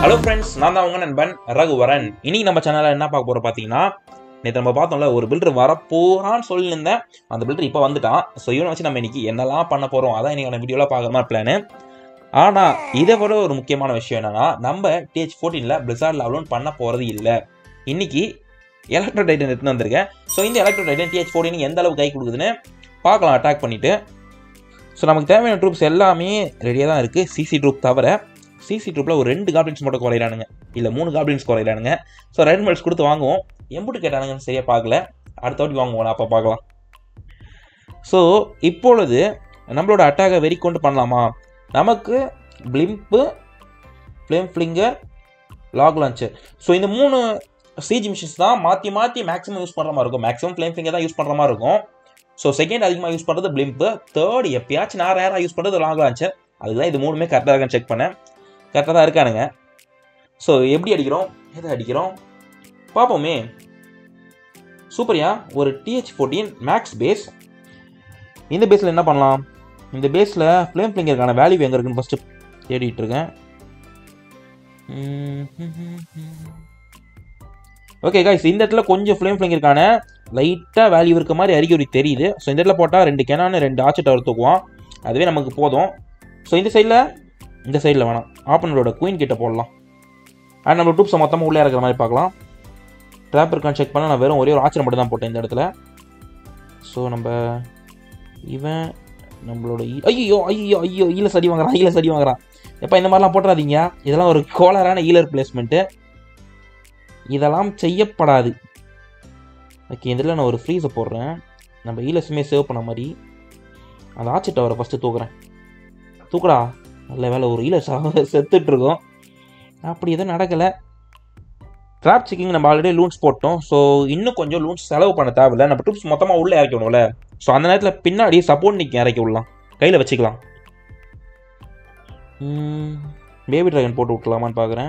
Hello friends நான் தான் உங்க நண்பன் ரகுவரன் இன்னைக்கு நம்ம சேனலில் என்ன பார்க்க போறோம் பார்த்தீங்கன்னா நேற்று நம்ம பார்த்தோம்ல ஒரு பில்டர் வரப்போறான்னு சொல்லியிருந்தேன் அந்த பில்டர் இப்போ வந்துட்டான் ஸோ இவனை வச்சு நம்ம இன்னைக்கு என்னெல்லாம் பண்ண போறோம் அதான் இன்னைக்கு வீடியோவில் பார்க்குற மாதிரி பிளானு ஆனால் இதை விட ஒரு முக்கியமான விஷயம் என்னன்னா நம்ம டிஹெச் ஃபோர்டீனில் பிளிசார்ட் லெவலும் பண்ண போகிறது இல்லை இன்னைக்கு எலக்ட்ரோ டைட்டன் எடுத்துன்னு வந்திருக்கேன் ஸோ இந்த எலக்ட்ரோ டைட்டன் டிஹெச் ஃபோர்டீன் எந்த அளவுக்கு கை கொடுக்குதுன்னு பார்க்கலாம் அட்டாக் பண்ணிட்டு ஸோ நமக்கு தேவையான ட்ரூப்ஸ் எல்லாமே ரெடியாக தான் இருக்குது சிசி ட்ரூப் தவிர சிசி ட்ரூப்பில் ஒரு ரெண்டு காப்ளின்ஸ் மட்டும் குறையிறானுங்க இல்லை மூணு காப்ளின்ஸ் குறையிறானுங்க ஸோ ரெட் மெல்ஸ் கொடுத்து வாங்குவோம் எம்புட்டு கேட்டானுங்கன்னு சரியாக பார்க்கல அடுத்த வாட்டி வாங்குவோம் அப்போ பார்க்கலாம் ஸோ இப்பொழுது நம்மளோட அட்டாகை வெறி கொண்டு பண்ணலாமா நமக்கு blimp flame flinger log launcher so இந்த மூணு சிஜி மிஷின்ஸ் தான் மாற்றி மாற்றி மேக்ஸிமம் யூஸ் பண்ணுற மாதிரி இருக்கும் மேக்ஸிமம் ஃப்ளேம் ஃப்ளிங்கர் தான் யூஸ் பண்ணுற மாதிரி இருக்கும் ஸோ செகண்ட் அதிகமாக யூஸ் பண்ணுறது பிளிம்ப்பு தேர்ட் எப்பயாச்சும் நான் ரேராக யூஸ் பண்ணுறது லாக் லான்ச்சர் அதுதான் இது மூணுமே கரெக்டாக இருக்கான்னு செக் பண்ணேன் கரெக்டாக தான் இருக்கானுங்க ஸோ எப்படி அடிக்கிறோம் எதை அடிக்கிறோம் பார்ப்போமே சூப்பரியா ஒரு டிஹெச் ஃபோர்டீன் மேக்ஸ் பேஸ் இந்த பேஸில் என்ன பண்ணலாம் இந்த பேஸில் ஃப்ளேம் ஃபிளிங்கருக்கான வேல்யூ எங்கே இருக்குன்னு ஃபஸ்ட்டு தேடிட்டு இருக்கேன் ஓகே காய்ஸ் இந்த இடத்துல கொஞ்சம் ஃப்ளேம் ஃபிளிங்கருக்கான லைட்டாக வேல்யூ இருக்க மாதிரி அறிகுறி தெரியுது ஸோ இந்த இடத்துல போட்டால் ரெண்டு கெனானு ரெண்டு ஆச்சு டவர் தூக்குவோம் அதுவே நமக்கு போதும் ஸோ இந்த சைடில் இந்த சைடில் வேணாம் ஆப்பனரோட குயின் கிட்ட போடலாம் அண்ட் நம்ம டூப்ஸை மொத்தமாக உள்ளே இருக்கிற மாதிரி பார்க்கலாம் ட்ராப் இருக்கான்னு செக் பண்ண நான் வெறும் ஒரே ஒரு ஆச்சரியம் மட்டும் தான் போட்டேன் இந்த இடத்துல ஸோ நம்ம இவன் நம்மளோட ஈ- ஐயோ ஐயோ ஐயோ ஈல சடி வாங்குறான் ஈல சடி வாங்குறான் எப்போ இந்த மாதிரிலாம் போட்டுறாதீங்க இதெல்லாம் ஒரு கோளாறான ஈலர் பிளேஸ்மெண்ட்டு இதெல்லாம் செய்யப்படாது ஓகே இதில் நான் ஒரு ஃப்ரீஸை போடுறேன் நம்ம ஈலஸுமே சேவ் பண்ண மாதிரி அந்த ஆச்சு டவரை ஃபஸ்ட்டு தூக்குறேன் தூக்குடா நல்ல வேலை ஒரு ஈல செத்துட்டு இருக்கோம் அப்படி எதுவும் நடக்கலை ட்ராப் செக்கிங் நம்ம ஆல்ரெடி லூன்ஸ் போட்டோம் ஸோ இன்னும் கொஞ்சம் லூன்ஸ் செலவு பண்ண தேவையில்ல நம்ம ட்ரூப்ஸ் மொத்தமாக உள்ளே இறக்கி விடணும்ல ஸோ அந்த நேரத்தில் பின்னாடி சப்போர்ட் நிற்க இறக்கி விடலாம் கையில் வச்சுக்கலாம் பேபி ட்ராகன் போட்டு விட்டுலாமான்னு பார்க்குறேன்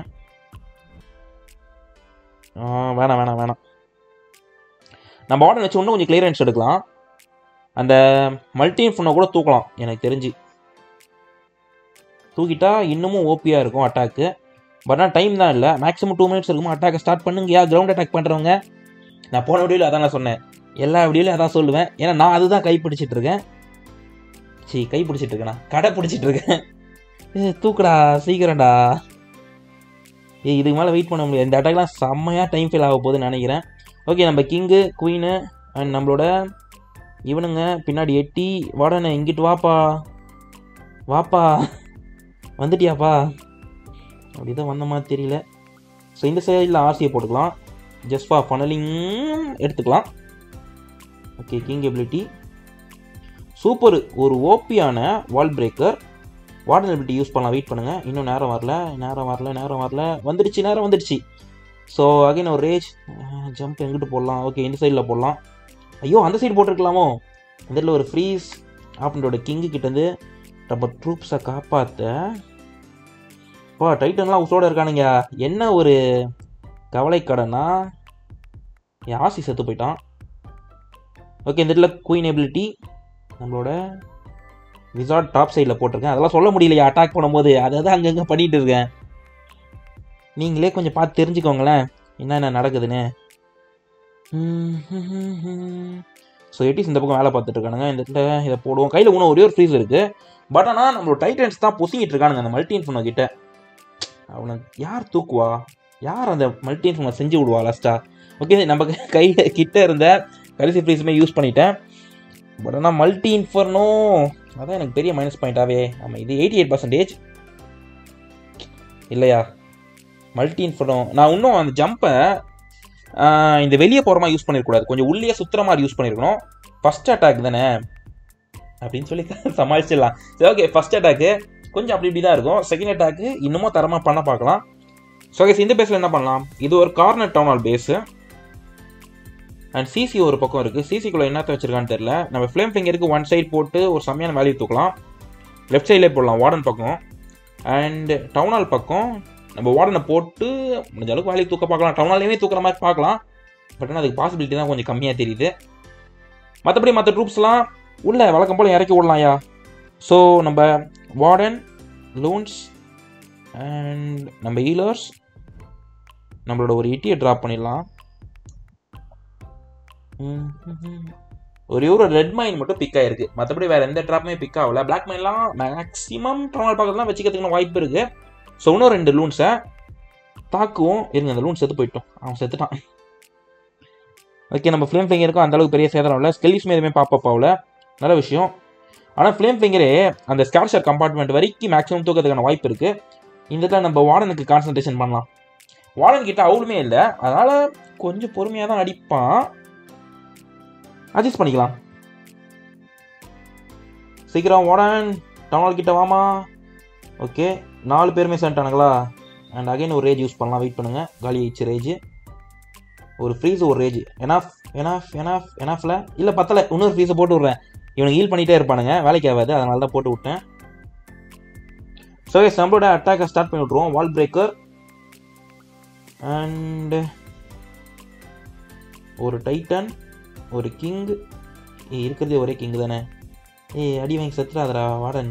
வேணாம் வேணாம் வேணாம் நம்ம ஆர்டர் வச்சு இன்னும் கொஞ்சம் கிளியரன்ஸ் எடுக்கலாம் அந்த மல்டி ஃபோனை கூட தூக்கலாம் எனக்கு தெரிஞ்சு தூக்கிட்டா இன்னமும் ஓபியாக இருக்கும் அட்டாக்கு பட் ஆனால் டைம் தான் இல்லை மேக்ஸிமம் டூ மினிட்ஸ் இருக்குமா அட்டாக்கை ஸ்டார்ட் பண்ணுங்கயா கிரவுண்ட் அட்டாக் பண்ணுறவங்க நான் போன வீடியோவில் அதான் நான் சொன்னேன் எல்லா வீடியோலையும் அதான் சொல்லுவேன் ஏன்னா நான் அதுதான் கை பிடிச்சிட்டு இருக்கேன் சீ கை பிடிச்சிட்டு இருக்கேனா கடை பிடிச்சிட்டு இருக்கேன் ஏ தூக்குடா சீக்கிரம்டா ஏ இதுக்கு மேலே வெயிட் பண்ண முடியாது இந்த அட்டாக்லாம் செம்மையாக டைம் ஃபீல் ஆக போகுதுன்னு நினைக்கிறேன் ஓகே நம்ம கிங்கு குயினு அண்ட் நம்மளோட இவனுங்க பின்னாடி எட்டி வாடனே இங்கிட்டு வாப்பா வாப்பா வந்துட்டியாப்பா அப்படிதான் வந்த மாதிரி தெரியல ஸோ இந்த சைடில் ஆர்சியை போட்டுக்கலாம் ஜஸ்ட் ஃபார் ஃபனலிங் எடுத்துக்கலாம் ஓகே கிங் எபிலிட்டி சூப்பர் ஒரு ஓபியான wall breaker warden ability use பண்ணலாம் வெயிட் பண்ணுங்கள் இன்னும் நேரம் வரல நேரம் வரல நேரம் வரல வந்துடுச்சு நேரம் வந்துடுச்சு ஸோ அகைன் ஒரு ரேஜ் ஜம்ப் எங்கிட்டு போடலாம் ஓகே இந்த சைடில் போடலாம் ஐயோ அந்த சைடு போட்டிருக்கலாமோ இதில் ஒரு ஃப்ரீஸ் ஆப்னோட கிங்கு கிட்டேருந்து நம்ம ட்ரூப்ஸை காப்பாற்ற பா டைட்டன்லாம் உசோட இருக்கானுங்க என்ன ஒரு கவலைக்கடனா என் ஆசி செத்து போயிட்டான் ஓகே இந்த இடத்துல குயின் எபிலிட்டி நம்மளோட விசார்ட் டாப் சைடில் போட்டிருக்கேன் அதெல்லாம் சொல்ல முடியலையா அட்டாக் பண்ணும்போது அதை தான் அங்கங்கே பண்ணிட்டு இருக்கேன் நீங்களே கொஞ்சம் பார்த்து தெரிஞ்சுக்கோங்களேன் என்னென்ன நடக்குதுன்னு ஸோ எட்டிஸ் இந்த பக்கம் வேலை பார்த்துட்டு இருக்கானுங்க இந்த இடத்துல இதை போடுவோம் கையில் இன்னும் ஒரே ஒரு ஃப்ரீஸ் இருக்குது பட் ஆனால் நம்மளோட டைட்டன்ஸ் தான் பொசிங்கிட்டு இருக்கானுங்க அந்த மல்டி இன்ஃபோனை கிட்ட அவனை யார் தூக்குவா யார் அந்த மல்டி இன்ஃபோனை செஞ்சு விடுவா லாஸ்ட்டா ஓகே நம்ம கையில் கிட்ட இருந்த கடைசி ஃப்ரீஸுமே யூஸ் பண்ணிட்டேன் பட் ஆனால் மல்டி இன்ஃபர்னோ அதான் எனக்கு பெரிய மைனஸ் பாயிண்டாகவே ஆமாம் இது எயிட்டி எயிட் பர்சன்டேஜ் இல்லையா மல்டி இன்ஃபர்னோ நான் இன்னும் அந்த ஜம்பை இந்த வெளியே போகிற மாதிரி யூஸ் பண்ணிருக்கூடாது கொஞ்சம் உள்ளே சுற்றுற மாதிரி யூஸ் பண்ணியிருக்கணும் ஃபர்ஸ்ட் அட்டாக் தானே அப்படின்னு சொல்லி சமாளிச்சிடலாம் சரி ஓகே ஃபர்ஸ்ட் அட்டாக்கு கொஞ்சம் அப்படி இப்படி தான் இருக்கும் செகண்ட் அட்டாக்கு இன்னமும் தரமாக பண்ண பார்க்கலாம் ஸோ guys, இந்த பேஸில் என்ன பண்ணலாம் இது ஒரு corner town hall base and CC ஒரு பக்கம் இருக்குது சிசிக்குள்ளே என்னத்த வச்சிருக்கான்னு தெரியல நம்ம ஃப்ளேம் ஃபிங்கருக்கு ஒன் சைடு போட்டு ஒரு செம்மையான வேல்யூ தூக்கலாம் லெஃப்ட் சைட்லேயே போடலாம் வார்டன் பக்கம் அண்ட் டவுன் ஹால் பக்கம் நம்ம வார்டனை போட்டு முடிஞ்ச அளவுக்கு வேல்யூ தூக்க பார்க்கலாம் டவுன் ஹாலையுமே தூக்குற மாதிரி பார்க்கலாம் பட் ஆனால் அதுக்கு பாசிபிலிட்டி தான் கொஞ்சம் கம்மியாக தெரியுது மற்றபடி மற்ற ட்ரூப்ஸ்லாம் உள்ள வழக்கம் போல் இறக்கி விடலாம்யா ஸோ நம்ம வார்டன் லூன்ஸ் அண்ட் நம்ம ஹீலர்ஸ் நம்மளோட ஒரு இட்டியை ட்ராப் பண்ணிடலாம் ம், ம், ம். ஒரே ஒரு ரெட் மைன் மட்டும் பிக் ஆயிருக்கு மற்றபடி வேற எந்த ட்ராப்புமே பிக் ஆகல பிளாக் மைன்லாம் மேக்ஸிமம் ட்ராவல் பக்கத்துலாம் வச்சுக்கிறதுக்கு வாய்ப்பு இருக்கு ஸோ இன்னும் ரெண்டு லூன்ஸை தாக்குவோம் இருங்க அந்த லூன் செத்து போயிட்டோம் அவன் செத்துட்டான் ஓகே நம்ம ஃப்ளேம் ஃபிங்கருக்கும் அந்த அளவுக்கு பெரிய சேதம் இல்லை ஸ்கெல்லிஸ்மே எதுவுமே பாப்பப் ஆகல நல்ல விஷயம் ஆனால் ஃப்ளேம் ஃபிங்கரே அந்த ஸ்கார்ஷர் கம்பார்ட்மெண்ட் வரைக்கும் மேக்ஸிமம் தூக்கிறதுக்கான வாய்ப்பு இருக்கு இந்த இடத்துல நம்ம வார்டனுக்கு கான்சன்ட்ரேஷன் பண்ணலாம் வார்டன் கிட்ட அவ்வளவுமே இல்லை அதனால கொஞ்சம் பொறுமையாக தான் அடிப்பான் அட்ஜஸ்ட் பண்ணிக்கலாம் சீக்கிரம் வார்டன் டவுனால் கிட்ட வாமா ஓகே நாலு பேருமே சென்ட்டானுங்களா அண்ட் அகைன் ஒரு ரேஜ் யூஸ் பண்ணலாம் வெயிட் பண்ணுங்க காலி ஆயிடுச்சு ரேஜ் ஒரு ஃப்ரீஸ் ஒரு ரேஜ் எனாஃப் எனாஃப் எனாஃப் எனாஃப்ல இல்லை பத்தல இன்னொரு ஃப்ரீஸை போட்டு விட்றேன் இவனுக்கு ஹீல் பண்ணிட்டே இருப்பானுங்க வேலைக்கு ஆகாது அதனால தான் போட்டு விட்டேன் ஸோ நம்மளோட அட்டாக்கை ஸ்டார்ட் பண்ணி விட்ருவோம் வால் பிரேக்கர் அண்ட் ஒரு டைட்டன் ஒரு கிங் இருக்கிறதே ஒரே கிங் தானே ஏய் அடி வாங்கி செத்துறாதடா வார்டன்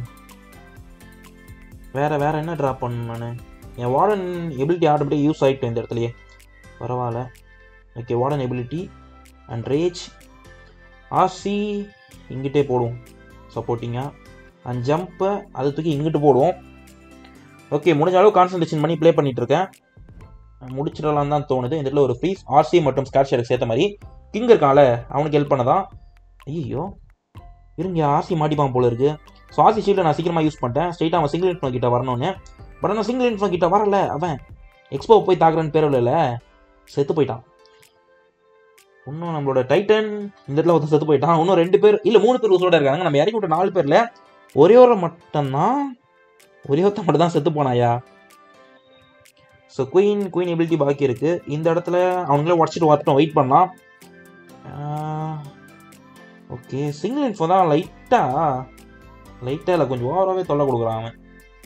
வேற வேற என்ன ட்ராப் பண்ணணும் நான் என் வார்டன் எபிலிட்டி ஆட்டோமேட்டிக் யூஸ் ஆகிட்டேன் இந்த இடத்துலயே பரவாயில்ல okay warden ability and rage RC இங்கிட்டே போடுவோம் சப்போர்ட்டிங்காக அண்ட் ஜம்ப்பை அதை தூக்கி இங்கிட்டு போடுவோம் ஓகே முடிஞ்ச அளவு கான்சன்ட்ரேஷன் பண்ணி ப்ளே பண்ணிட்டு இருக்கேன் முடிச்சிடலாம் தான் தோணுது இந்த இடத்துல ஒரு ஃப்ரீஸ் ஆர்சி மற்றும் ஸ்காட்ஷருக்கு சேர்த்த மாதிரி கிங் இருக்கான்ல அவனுக்கு ஹெல்ப் பண்ணதான் ஐயோ இருங்க ஆர்சி மாட்டிப்பான் போல இருக்கு ஸோ ஆர்சி ஷீல்டை நான் சீக்கிரமாக யூஸ் பண்ணிட்டேன் ஸ்ட்ரைட்டாக அவன் சிங்கிள் இன்ஃபோ கிட்ட வரணும்னு பட் ஆனால் சிங்கிள் இன்ஃபோ கிட்ட வரல அவன் எக்ஸ்போ போய் தாக்குறேன்னு பேர் இல்லைல்ல செத்து போயிட்டான் இன்னும் நம்மளோட டைட்டன் இந்த இடத்துல ஒருத்தன் செத்து போயிட்டான் இன்னும் ரெண்டு பேர் இல்லை மூணு பேர் உசோட இருக்காங்க நம்ம இறக்கி விட்ட நாலு பேரில் ஒரே ஒரு மட்டும்தான் ஒரே ஒருத்தன் மட்டும் தான் செத்து போனாயா ஸோ குயின் குயின் எபிலிட்டி பாக்கி இருக்கு இந்த இடத்துல அவங்களே உடச்சிட்டு வரட்டும் வெயிட் பண்ணலாம் ஓகே சிங்கிள் இன்ஃபோ தான் லைட்டாக லைட்டாக இல்லை கொஞ்சம் ஓவராகவே தொல்லை கொடுக்குறான் அவன்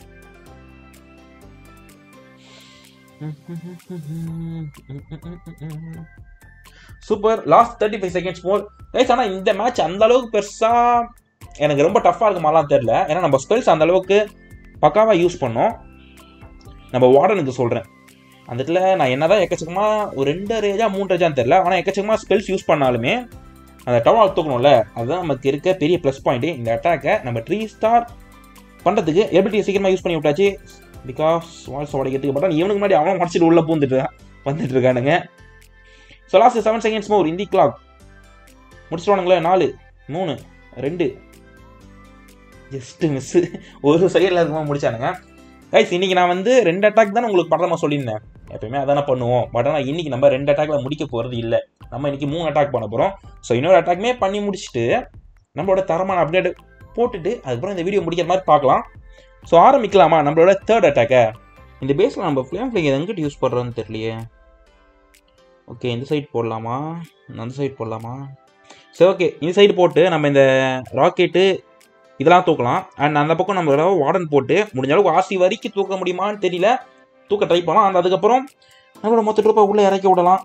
super last thirty five seconds more guys ஆனால் இந்த மேட்ச் அந்த அளவுக்கு பெருசாக எனக்கு ரொம்ப டஃப்பாக இருக்க மாதிரிலாம் தெரில ஏன்னா நம்ம ஸ்பெல்ஸ் அந்த அளவுக்கு பக்காவாக யூஸ் பண்ணோம் நம்ம வார்டனுக்கு சொல்கிறேன் அந்த இடத்துல நான் என்னதான் எக்கச்சக்கமாக ஒரு ரெண்டு ரேஜா மூணு ரேஜான்னு தெரில ஆனால் எக்கச்சக்கமாக ஸ்பெல்ஸ் யூஸ் பண்ணாலுமே அந்த டவுன் தூக்கணும்ல அதுதான் நமக்கு இருக்க பெரிய ப்ளஸ் பாயிண்ட் இந்த அட்டாக்கை நம்ம த்ரீ ஸ்டார் பண்ணுறதுக்கு எபிலிட்டியை சீக்கிரமாக யூஸ் பண்ணி விட்டாச்சு பிகாஸ் வால்ஸ் உடைக்கிறதுக்கு பட் இவனுக்கு முன்னாடி அவன் முடிச்சிட்டு உள்ள பூந்துட்டு வந்துட்டு இருக்கானுங்க so last seven seconds more in the clock முடிச்சிடுவானுங்களே நாலு மூணு ரெண்டு ஜஸ்ட் மிஸ் ஒரு செகண்டில் இருக்கும்போது முடிச்சானுங்க கைஸ் இன்னைக்கு நான் வந்து ரெண்டு அட்டாக் தான் உங்களுக்கு பண்ற மாதிரி சொல்லியிருந்தேன் எப்பயுமே அதானே பண்ணுவோம் பட் ஆனால் இன்னைக்கு நம்ம ரெண்டு அட்டாக்ல முடிக்க போகிறது இல்லை நம்ம இன்னைக்கு மூணு அட்டாக் பண்ண போகிறோம் ஸோ இன்னொரு அட்டாக்மே பண்ணி முடிச்சுட்டு நம்மளோட தரமான அப்டேட் போட்டுட்டு அதுக்கப்புறம் இந்த வீடியோ முடிக்கிற மாதிரி பார்க்கலாம் ஸோ ஆரம்பிக்கலாமா நம்மளோட தேர்ட் அட்டாக்கை இந்த பேஸில் நம்ம ஃப்ளேம் ஃபிளிங் எங்கிட்ட யூஸ் பண்ணுறோன்னு தெரியலையே ஓகே இந்த சைடு போடலாமா அந்த சைடு போடலாமா சரி ஓகே இந்த சைடு போட்டு நம்ம இந்த ராக்கெட்டு இதெல்லாம் தூக்கலாம் அண்ட் அந்த பக்கம் நம்ம வார்டன் போட்டு முடிஞ்ச அளவுக்கு ஆசி வரைக்கும் தூக்க முடியுமான்னு தெரியல தூக்க ட்ரை பண்ணலாம் அந்த அதுக்கப்புறம் நம்மளோட மொத்த ட்ரூப்பை உள்ளே இறக்கி விடலாம்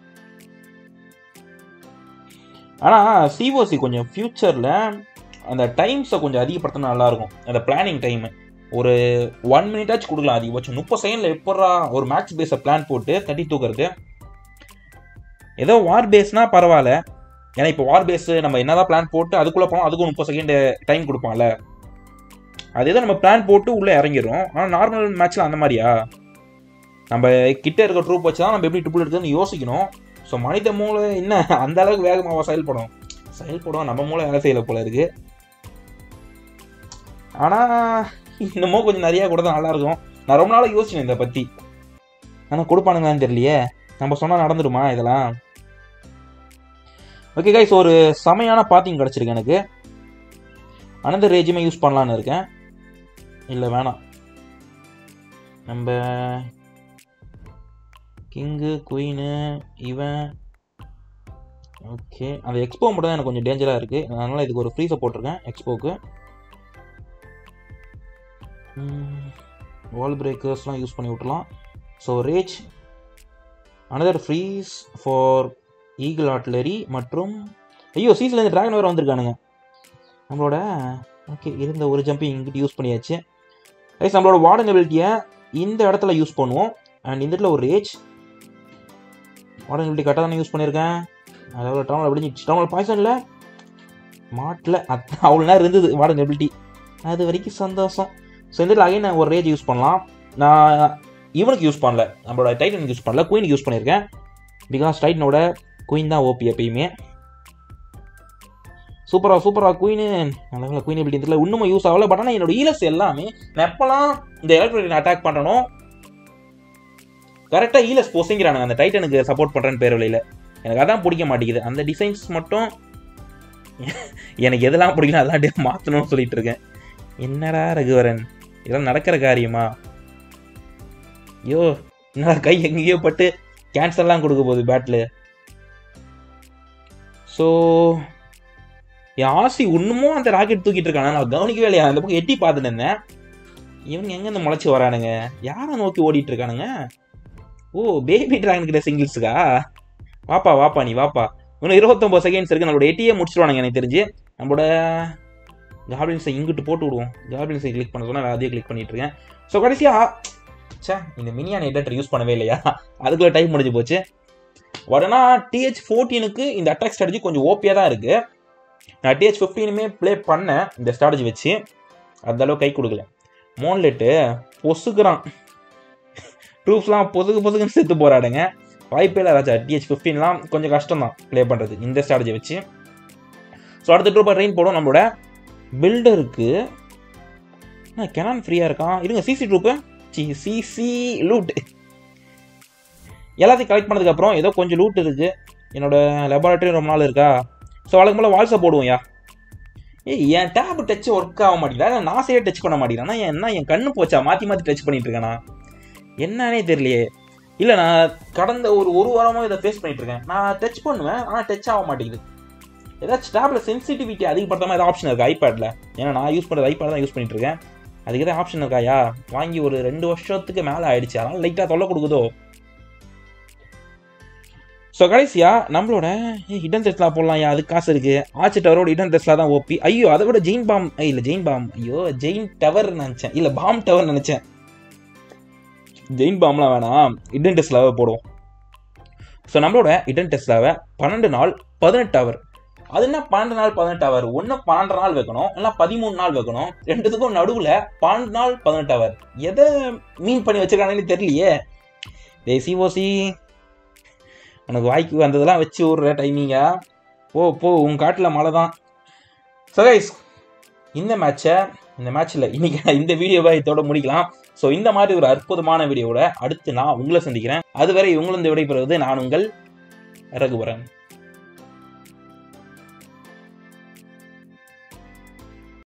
ஆனால் சிஓசி கொஞ்சம் ஃப்யூச்சரில் அந்த டைம்ஸை கொஞ்சம் அதிகப்படுத்தினா நல்லாயிருக்கும் அந்த பிளானிங் டைமு ஒரு ஒன் மினிட்டாச்சும் கொடுக்கலாம் அதிகபட்சம் முப்பது செகண்டில் எப்படா ஒரு மேக்ஸ் பேஸை பிளான் போட்டு தட்டி தூக்குறது ஏதோ வார் பேஸ்னா பரவாயில்ல ஏன்னா இப்போ வார் பேஸ் நம்ம என்னதான் பிளான் போட்டு அதுக்குள்ளே போனோம் அதுக்கும் முப்பது செகண்ட் டைம் கொடுப்பான்ல அதே தான் நம்ம பிளான் போட்டு உள்ளே இறங்கிடும் ஆனால் நார்மல் மேட்ச்சில் அந்த மாதிரியா நம்ம கிட்ட இருக்க ட்ரூப் வச்சு தான் நம்ம எப்படி ட்ரிபிள் எடுத்துன்னு யோசிக்கணும் ஸோ மனித மூளை என்ன அந்த அளவுக்கு வேகமாக செயல்படும் செயல்படும் நம்ம மூளை வேலை செய்யல போல இருக்கு ஆனால் இன்னமும் கொஞ்சம் நிறையா கூட தான் நல்லா இருக்கும் நான் ரொம்ப நாளாக யோசிச்சேன் இதை பற்றி ஆனால் கொடுப்பானுங்களான்னு தெரியலையே நம்ம சொன்னால் நடந்துடுமா இதெல்லாம் ஓகே கைஸ் ஒரு செமையான பாத்திங் கிடச்சிருக்கு எனக்கு அனந்தர் ரேஜுமே யூஸ் பண்ணலான்னு இருக்கேன் இல்லை வேணாம் நம்ம கிங்கு குயினு இவன் ஓகே அந்த எக்ஸ்போ மட்டும் தான் எனக்கு கொஞ்சம் டேஞ்சராக இருக்குது அதனால் இதுக்கு ஒரு ஃப்ரீஸை போட்டிருக்கேன் எக்ஸ்போக்கு வால் பிரேக்கர்ஸ்லாம் யூஸ் பண்ணி விட்டுலாம் so rage another freeze for eagle artillery மற்றும் ஐயோ சீஸ்லேருந்து ட்ராகன் வேறு வந்திருக்கானுங்க நம்மளோட ஓகே இருந்த ஒரு ஜம்பிங் இங்கிட்டு யூஸ் பண்ணியாச்சு ரைஸ் நம்மளோட வார்டன் எபிலிட்டியை இந்த இடத்துல யூஸ் பண்ணுவோம் அண்ட் இந்த இடத்துல ஒரு ரேஜ் மாடர்ன் இப்படி கரெக்டாக தானே யூஸ் பண்ணியிருக்கேன் அதாவது டவுனில் விடிஞ்சிச்சு டவுனில் பாய்சன் இல்லை மாட்டில் அத் அவ்வளோ நேரம் இருந்தது மாடர்ன் எபிலிட்டி அது வரைக்கும் சந்தோஷம் ஸோ இந்த இடத்துல அகைன் ஒரு ரேஜ் யூஸ் பண்ணலாம் நான் இவனுக்கு யூஸ் பண்ணல நம்மளோட டைட்டனுக்கு யூஸ் பண்ணல குயினுக்கு யூஸ் பண்ணியிருக்கேன் பிகாஸ் டைட்டனோட குயின் தான் ஓபி எப்பயுமே சூப்பரா சூப்பரா குயின் நல்ல குயின் எப்படி தெரியல இன்னும் யூஸ் ஆகல பட் ஆனால் என்னோட ஈலஸ் எல்லாமே நான் எப்போல்லாம் இந்த எலக்ட்ரிக் அட்டாக் பண்ணுறனோ கரெக்டாக ஈலஸ் பொசிங்கிறானுங்க அந்த டைட்டனுக்கு சப்போர்ட் பண்ணுறேன்னு பேர் வழியில் எனக்கு அதான் பிடிக்க மாட்டேங்குது அந்த டிசைன்ஸ் மட்டும் எனக்கு எதெல்லாம் பிடிக்கணும் அதெல்லாம் அப்படியே மாற்றணும்னு சொல்லிட்டு இருக்கேன் என்னடா ரகுவரன் இதெல்லாம் நடக்கிற காரியமா ஐயோ என்னடா கை எங்கேயோ பட்டு கேன்சர்லாம் கொடுக்க போகுது பேட்டில் ஸோ என் ஆசி இன்னமும் அந்த ராக்கெட் தூக்கிட்டு இருக்கானே நான் கவனிக்கவே இல்லையா அந்த பக்கம் எட்டி பார்த்துட்டு இருந்தேன் இவனுங்க எங்கேருந்து முளைச்சி வரானுங்க யாரை நோக்கி ஓடிட்டு இருக்கானுங்க ஓ பேபி டிராகன் கிட்ட சிங்கிள்ஸுக்கா வாப்பா வாப்பா நீ வாப்பா இன்னும் இருபத்தொம்பது செகண்ட்ஸ் இருக்கு நம்மளோட எட்டியே முடிச்சிருவானுங்க எனக்கு தெரிஞ்சு நம்மளோட காப்ளின்ஸை இங்கிட்டு போட்டு விடுவோம் காப்ளின்ஸை கிளிக் பண்ண சொன்னால் அதையே கிளிக் பண்ணிட்டு இருக்கேன் ஸோ கடைசியா ச்சே இந்த மினியான எடிட்டர் யூஸ் பண்ணவே இல்லையா அதுக்குள்ள டைம் முடிஞ்சு போச்சு உடனே டிஹெச் ஃபோர்டீனுக்கு இந்த அட்டாக் ஸ்ட்ராட்டஜி கொஞ்சம் ஓப்பியாக தான் இருக்கு நான் டிஹெச் ஃபிஃப்டீனுமே ப்ளே பண்ணேன் இந்த ஸ்ட்ராட்டஜி வச்சு அந்த அளவுக்கு கை கொடுக்கல மோன்லெட்டு பொசுக்குறான் ட்ரூப்ஸ்லாம் பொசுக்கு பொசுக்குன்னு செத்து போராடுங்க வாய்ப்பே இல்லை ராஜா டிஹெச் ஃபிஃப்டீன்லாம் கொஞ்சம் கஷ்டம் தான் ப்ளே பண்ணுறது இந்த ஸ்ட்ராட்டஜி வச்சு ஸோ அடுத்த ட்ரூப்பை ட்ரெயின் போடும் நம்மளோட பில்டருக்கு கெனான் ஃப்ரீயாக இருக்கான் இருங்க CC troop C CC loot எல்லாத்தையும் கலெக்ட் பண்ணதுக்கப்புறம் ஏதோ கொஞ்சம் லூட் இருக்குது என்னோட லெபார்ட்டரி ரொம்ப நாள் இருக்கா ஸோ வழக்கம் போல் வால்ஸை போடுவோம் யா ஏய் என் டேப் டச் ஒர்க் ஆக மாட்டேங்குதா நான் சரியாக டச் பண்ண மாட்டேங்கிறேன்னா என்ன என் கண்ணு போச்சா மாற்றி மாற்றி டச் பண்ணிட்டு இருக்கேனா என்னன்னே தெரியலையே இல்லை நான் கடந்த ஒரு ஒரு வாரமாக இதை ஃபேஸ் பண்ணிட்டு இருக்கேன் நான் டச் பண்ணுவேன் ஆனால் டச் ஆக மாட்டேங்குது ஏதாச்சும் டேப்ல சென்சிட்டிவிட்டி அதிகப்படுத்தாம ஏதாவது ஆப்ஷன் இருக்கா ஐபேடில் ஏன்னா நான் யூஸ் பண்ணுறது ஐபேட் தான் யூஸ் பண்ணிட்டு இருக்கேன் அதுக்கு ஏதாவது ஆப்ஷன் இருக்காயா வாங்கி ஒரு ரெண்டு வருஷத்துக்கு மேலே ஆயிடுச்சு அதனால லைட்டாக தொல்லை கொடுக்குதோ ஸோ கடைசியா நம்மளோட ஹிடன் டெஸ்ட்லா போடலாம் யா அதுக்கு காசு இருக்கு ஆச்சு டவரோட ஹிடன் டெஸ்ட்லா தான் ஓபி ஐயோ அதை விட ஜெயின் பாம் இல்லை ஜெயின் பாம் ஐயோ ஜெயின் டவர் நினச்சேன் இல்லை பாம் டவர் நினச்சேன் ஜெயின் பாம்லாம் வேணாம் ஹிடன் டெஸ்ட்லாவை போடுவோம் ஸோ நம்மளோட ஹிடன் டெஸ்ட்லாவை பன்னெண்டு நாள் பதினெட்டு ஹவர் அது என்ன பன்னெண்டு நாள் பதினெட்டு ஹவர் ஒன்று பன்னெண்டு நாள் வைக்கணும் இல்லை பதிமூணு நாள் வைக்கணும் ரெண்டுத்துக்கும் நடுவில் பன்னெண்டு நாள் பதினெட்டு ஹவர் எதை மீன் பண்ணி வச்சிருக்காங்கன்னு தெரியலையே டே சிஓசி உனக்கு வாய்க்கு வந்ததெல்லாம் வச்சு விட்ற டைமிங்கா போ போ உன் காட்டில் மழை தான் ஸோ கைஸ் இந்த மேட்சை இந்த மேட்ச்சில் இன்னைக்கு இந்த வீடியோவை இதோட முடிக்கலாம் ஸோ இந்த மாதிரி ஒரு அற்புதமான வீடியோவோட அடுத்து நான் உங்களை சந்திக்கிறேன் அதுவரை உங்களிருந்து விடைபெறுவது நான் உங்கள் ரகுவரன்